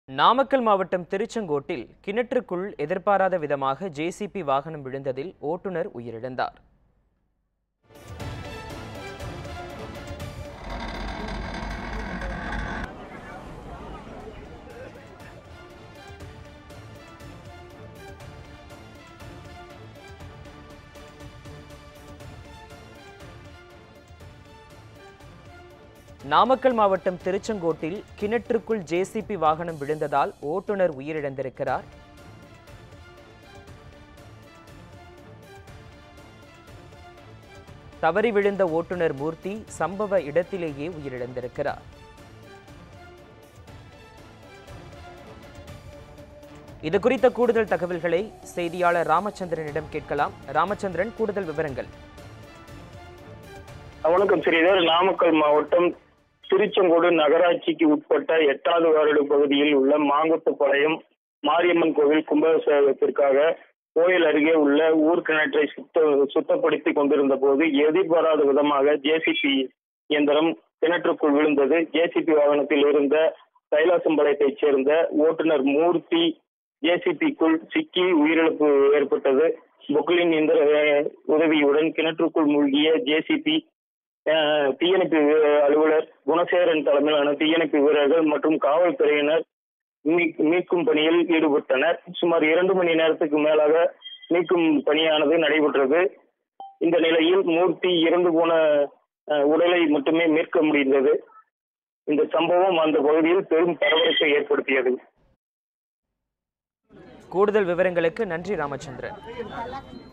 நாமக்கல் மாவட்டம் திருச்செங்கோட்டில் கிணற்றுக்குள் எதிர்பாராத விதமாக ஜேசிபி வாகனம் விழுந்ததில் ஓட்டுநர் உயிரிழந்தார் நாமக்கல் மாவட்டம் திருச்செங்கோட்டில் கிணற்றுக்குள் ஜேசிபி வாகனம் விழுந்ததால் ஓட்டுநர் உயிரிழந்திருக்கிறார் தவறி விழுந்த ஓட்டுநர் மூர்த்தி சம்பவ இடத்திலேயே உயிரிழந்திருக்கிறார் இது குறித்த கூடுதல் தகவல்களை செய்தியாளர் ராமச்சந்திரனிடம் கேட்கலாம் ராமச்சந்திரன் கூடுதல் விவரங்கள் வணக்கம் ஸ்ரீதர் நாமக்கல் மாவட்டம் திருச்செங்கோடு நகராட்சிக்கு உட்பட்ட எட்டாவது வார்டு பகுதியில் உள்ள மாங்குத்துப்பாளையம் மாரியம்மன் கோவில் கும்பாபிஷேகத்திற்காக கோயில் அருகே உள்ள ஊர் கிணற்றை சுத்த சுத்தப்படுத்தி கொண்டிருந்த போது எதிர்பாராத விதமாக ஜேசிபி இயந்திரம் கிணற்றுக்குள் விழுந்தது ஜேசிபி வாகனத்தில் இருந்த கைலாசம்பாளையத்தைச் சேர்ந்த ஓட்டுநர் மூர்த்தி ஜேசிபிக்குள் சிக்கி உயிரிழப்பு ஏற்பட்டது பொக்லின் இயந்திர அஹ், உதவியுடன் கிணற்றுக்குள் மூழ்கிய ஜேசிபி அஹ், தீயணைப்பு வீ- அலுவலர் குணசேகரன் தலைமையிலான தீயணைப்பு வீரர்கள் மற்றும் காவல்துறையினர் மீ- மீட்கும் பணியில் ஈடுபட்டனர் சுமார் இரண்டு மணி நேரத்துக்கு மேலாக மீட்கும் பணியானது நடைபெற்றது இந்த நிலையில் மூர்த்தி இறந்து போன அஹ், உடலை மட்டுமே மீட்க முடிந்தது இந்த சம்பவம் அந்த பகுதியில் பெரும் பரபரப்பை ஏற்படுத்தியது கூடுதல் விவரங்களுக்கு நன்றி ராமச்சந்திரன்